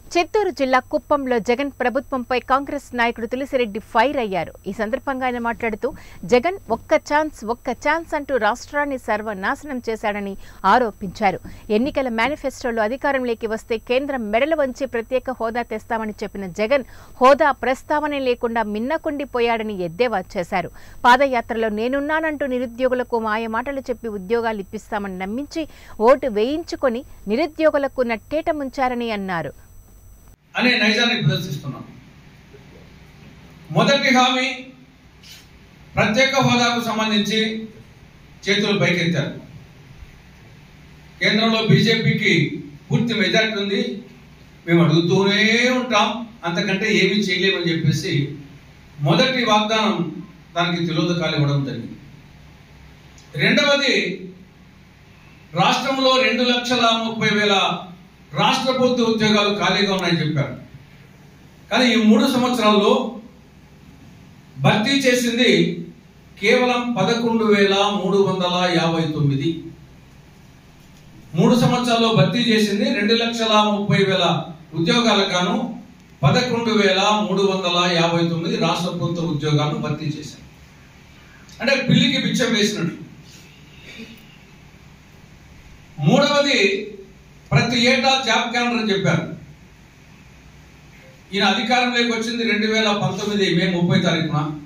చిత్తూరు జిల్లా కుప్పంలో జగన్ ప్రభుత్వంపై కాంగ్రెస్ నాయకుడు తులసిరెడ్డి ఫైర్ అయ్యారు ఈ సందర్భంగా ఆయన మాట్లాడుతూ జగన్ ఒక్క ఛాన్స్ ఒక్క ఛాన్స్ అంటూ రాష్ట్రాన్ని సర్వనాశనం చేశాడని ఆరోపించారు ఎన్నికల మేనిఫెస్టోలో అధికారంలోకి వస్తే కేంద్రం మెడలు వంచి ప్రత్యేక హోదా తెస్తామని చెప్పిన జగన్ హోదా ప్రస్తావనే లేకుండా మిన్నకుండిపోయాడని ఎద్దేవా చేశారు పాదయాత్రలో నేనున్నానంటూ నిరుద్యోగులకు మాయ మాటలు చెప్పి ఉద్యోగాలు ఇప్పిస్తామని నమ్మించి ఓటు వేయించుకొని నిరుద్యోగులకు నట్టేట ముంచారని అన్నారు అనే నైజాన్ని ప్రదర్శిస్తున్నాం మొదటి హామీ ప్రత్యేక హోదాకు సంబంధించి చేతులు పైకెత్తారు కేంద్రంలో బీజేపీకి పూర్తి మెజార్టీ ఉంది మేము అడుగుతూనే ఉంటాం అంతకంటే ఏమీ చేయలేమని చెప్పేసి మొదటి వాగ్దానం దానికి తిలోదకాలు ఇవ్వడం జరిగింది రెండవది రాష్ట్రంలో రెండు లక్షల ముప్పై వేల రాష్ట్ర ప్రభుత్వ ఉద్యోగాలు ఖాళీగా ఉన్నాయని చెప్పారు కానీ ఈ మూడు సంవత్సరాల్లో భర్తీ చేసింది కేవలం పదకొండు వేల మూడు వందల యాభై తొమ్మిది మూడు సంవత్సరాల్లో భర్తీ చేసింది రెండు లక్షల ముప్పై వేల ఉద్యోగాలకు గాను పదకొండు వేల మూడు వందల యాభై తొమ్మిది రాష్ట్ర ప్రభుత్వ ఉద్యోగాలను భర్తీ చేశారు అంటే పిల్లికి బిచ్చం వేసినట్లు మూడవది ప్రతి ఏటా జాబ్ క్యాలెండర్ అని చెప్పారు ఈయన అధికారంలోకి వచ్చింది రెండు వేల పంతొమ్మిది మే ముప్పై తారీఖున